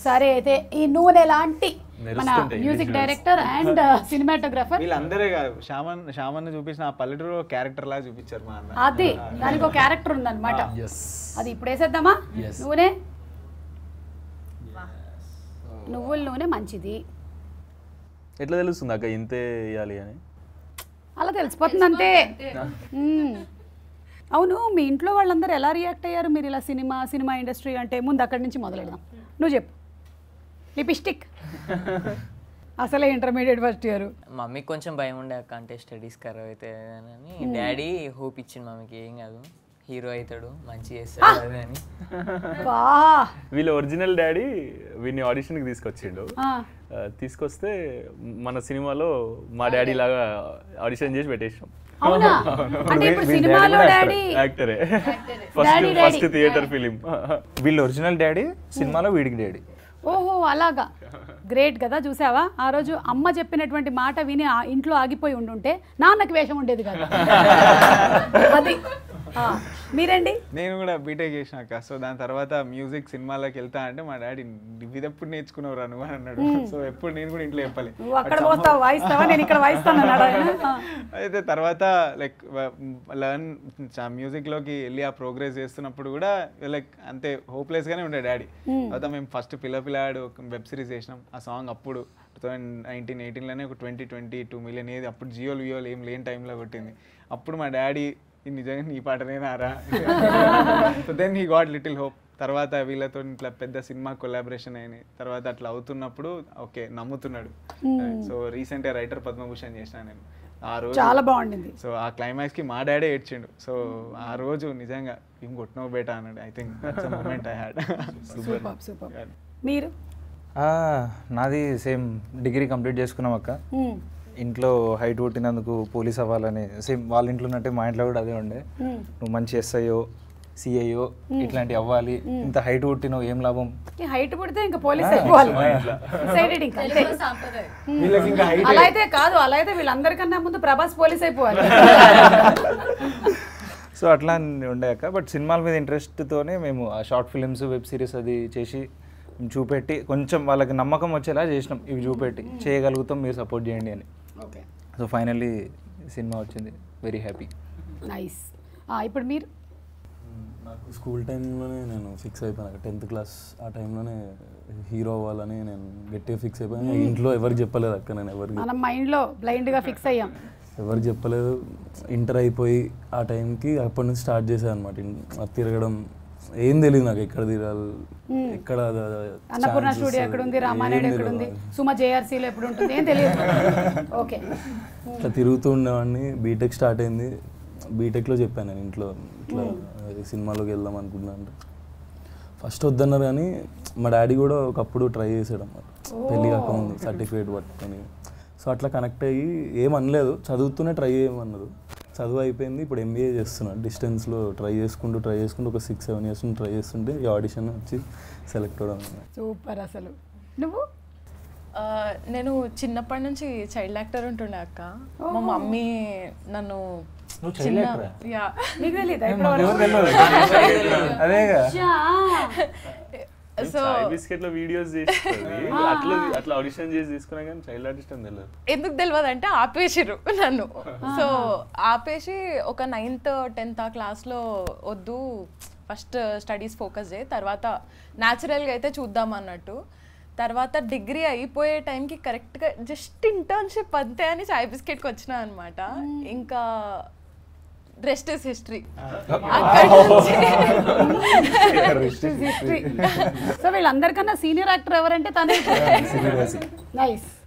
సరే అయితే ఈ నూనె లాంటి మన మెరుస్తుంటాయి music visuals. Director and cinematographer వీళ్ళందరే కాదు శ్యామన్ శ్యామన్ చూపించిన ఆ పల్లెటూరు క్యారెక్టర్ లాగా చూపించారు మా అన్న అది దానికి ఒక క్యారెక్టర్ ఉందన్నమాట ఎస్ అది ఇప్పుడు వేసేద్దామా Yes. నూనె నువ్వుల నూనె మంచిది ఎట్లా తెలుస్తుంది అక్క ఇంతే వేయాలి అని అలా తెలిసిపోతుంది అంతే మ్మ్. అవును మీ ఇంట్లో వాళ్ళందరూ ఎలా రియాక్ట్ అయ్యారు మీరు ఇలా సినిమా సినిమా ఇండస్ట్రీ అంటే ముందు అక్కడి నుంచి మొదలెడదాం నువ్వు చెప్పు లిపిస్టిక్ అసలే ఇంటర్మీడియట్ ఫస్ట్ ఇయర్ మమ్మీకి కొంచెం భయం ఉండే అక్క అంటే స్టడీస్ ఖరాబ్ అయితే అని డాడీ హోప్ ఇచ్చింది మమ్మీకి ఏం కాదు హీరో అవుతాడు మంచి చేస్తాడు అది అని బా వీళ్ళ ఒరిజినల్ డాడీ వీడిని ఆడిషన్కి తీసుకొచ్చిండు ఆ, ఆ, తీసుకొస్తే మన సినిమాలో మా డాడీ లాగా ఆడిషన్ చేసి పెట్టేసాం అవునా అంటే ఇప్పుడు సినిమాలో డాడీ యాక్టరే first Daddy, daddy. First theatre film వీళ్ళ ఒరిజినల్ డాడీ సినిమాలో వీడికి డాడీ ఓహో అలాగా గ్రేట్ కదా చూసావా ఆ రోజు అమ్మ చెప్పినటువంటి మాట విని ఆ ఇంట్లో ఆగిపోయి ఉండుంటే నాన్నకి వేషం ఉండేది కదా అది ఆ, మీరండి నేను కూడా బీటెక్ చేసినాక సో దాని తర్వాత మ్యూజిక్ సినిమాలోకి వెళ్తా అంటే మా డాడీ ఇది ఎప్పుడు నేర్చుకున్నావురా నువ్వు అని అన్నాడు సో ఎప్పుడు నేను కూడా ఇంట్లో చెప్పాలి నువ్వు అక్కడ పోస్తావు వాయిస్తావా నేను ఇక్కడ వాయిస్తాను అన్నాడు ఆయన ఆ. అయితే తర్వాత లైక్ లర్న్ మ్యూజిక్లోకి వెళ్ళి ఆ ప్రోగ్రెస్ చేస్తున్నప్పుడు కూడా లైక్ అంతే హోప్లెస్గానే ఉండే డాడీ తర్వాత మేము ఫస్ట్ పిల్ల పిల్లాడు వెబ్ సిరీస్ చేసినాం ఆ సాంగ్ అప్పుడు టూ థౌజండ్ నైన్టీన్ ఎయిటీన్లోనే ఒక ట్వంటీ ట్వంటీ టూ మిలియన్ ఏది అప్పుడు జియోలు వియోలు ఏం లేని టైంలో కొట్టింది అప్పుడు మా డాడీ ఇది నిజంగా నీ పాటనేనారా so then he got little hope తర్వాత వీళ్ళతో ఇట్లా పెద్ద సినిమా కొలాబరేషన్ అయినాయి తర్వాత అట్లా అవుతున్నప్పుడు ఓకే నమ్ముతున్నాడు సో రీసెంట్గా రైటర్ పద్మభూషణ్ చేసిన నేను ఆ రోజు చాలా బాగుండింది సో ఆ క్లైమాక్స్ కి మా డాడీ ఏడ్చిండు సో ఆ రోజు నిజంగా ఏం కొట్టినావు బేటా అన్నాడు I think that's moment I had super super మీరు నాది సేమ్ డిగ్రీ కంప్లీట్ చేసుకున్నాం అక్క మ్మ్. ఇంట్లో హైట్ కొట్టినందుకు పోలీస్ అవ్వాలని సేమ్ వాళ్ళ ఇంట్లో ఉన్నట్టే మా ఇంట్లో కూడా అదే ఉండే మ్మ్. నువ్వు మంచి ఎస్ఐఓ సిఐఓ ఇట్లాంటివి అవ్వాలి ఇంత హైట్ కొట్టినావు ఏం లాభం ఈ హైట్ పుడితే ఇంకా పోలీస్ అయిపోవాలి Decided ఇంకా అంతే వీళ్ళకి ఇంకా హైట్ అలా అయితే కాదు అలా అయితే వీళ్ళందరికన్నా ముందు ప్రభాస్ పోలీస్ అయిపోవాలి సో అట్లా ఉండే అక్క బట్ సినిమాల మీద ఇంట్రెస్ట్తోనే మేము ఆ షార్ట్ ఫిలిమ్స్ వెబ్ సిరీస్ అది చేసి చూపెట్టి కొంచెం వాళ్ళకి నమ్మకం వచ్చేలా చేసినాం ఇవి చూపెట్టి చేయగలుగుతాం మీరు సపోర్ట్ చేయండి అని ఓకే సో ఫైనల్లీ సినిమా వచ్చింది వెరీ హ్యాపీ నైస్ ఇప్పుడు మీరు నాకు స్కూల్ టైంలోనే నేను ఫిక్స్ అయిపోయాను టెన్త్ క్లాస్ ఆ టైంలోనే హీరో అవ్వాలని నేను గట్టిగా ఫిక్స్ అయిపోయాను ఇంట్లో ఎవరికి చెప్పలేదు అక్క నేను ఎవరికి మనం మైండ్లో బ్లైండ్గా ఫిక్స్ అయ్యాం ఎవరికి చెప్పలేదు ఇంటర్ అయిపోయి ఆ టైంకి అప్పటి నుంచి స్టార్ట్ చేశాను అనమాట తిరగడం ఏం తెలియదు నాకు ఎక్కడ తిరగాలి ఎక్కడ అన్నపూర్ణ chances, స్టూడియో ఎక్కడ ఉంది రామానాయుడు ఏం ఎక్కడ ఉంది తెలియదు. సుమ జేఆర్సీలో ఎప్పుడు ఉంటుంది ఏం తెలియదు ఓకే ఇట్లా తిరుగుతూ ఉండేవాడిని బీటెక్ స్టార్ట్ అయింది బీటెక్లో చెప్పాను నేను ఇంట్లో ఇట్లా అది సినిమాలోకి వెళ్దాం అనుకుంటున్నాను ఫస్ట్ వద్దన్నారు కానీ మా డాడీ కూడా ఒకప్పుడు ట్రై చేసాడు అన్నమాట పెళ్ళి కాక ఉంది సర్టిఫికేట్ పట్టుకొని సో అట్లా కనెక్ట్ అయ్యి ఏం అనలేదు చదువుతూనే ట్రై చేయమన్నారు చదువు అయిపోయింది ఇప్పుడు ఎంబీఏ చేస్తున్నాను డిస్టెన్స్లో ట్రై చేసుకుంటూ ట్రై చేసుకుంటూ ఒక సిక్స్ సెవెన్ ఇయర్స్ ట్రై చేస్తుంటే ఈ ఆడిషన్ వచ్చి సెలెక్ట్ అవ్వడం సూపర్ అసలు నువ్వు ఆ, నేను చిన్నప్పటి నుంచి చైల్డ్ యాక్టర్ ఉంటుండే అక్క మా మమ్మీ నన్ను చిన్న యా నీకు తెలియదా ఇప్పుడు అదేగా సో బిస్కెట్ లో వీడియోస్ చేస్తుంది అట్లా అట్లా ఆడిషన్ చేసి తీసుకున్నా కానీ చైల్డ్ ఆర్టిస్ట్ అని తెలియదు ఎందుకు ఎందుకు తెలియదు అంటే ఆపేసిర్రు నన్ను సో ఆపేసి ఒక నైన్త్ టెన్త్ ఆ క్లాస్లో వద్దు ఫస్ట్ స్టడీస్ ఫోకస్ చేయి తర్వాత న్యాచురల్గా అయితే చూద్దాం అన్నట్టు తర్వాత డిగ్రీ అయిపోయే టైంకి కరెక్ట్గా జస్ట్ ఇంటర్న్షిప్ అంతే అని చాయ్ బిస్కెట్కి వచ్చిన అనమాట ఇంకా rest is history history so వీళ్ళందరికన్నా సీనియర్ యాక్టర్ ఎవరంటే తనే నైస్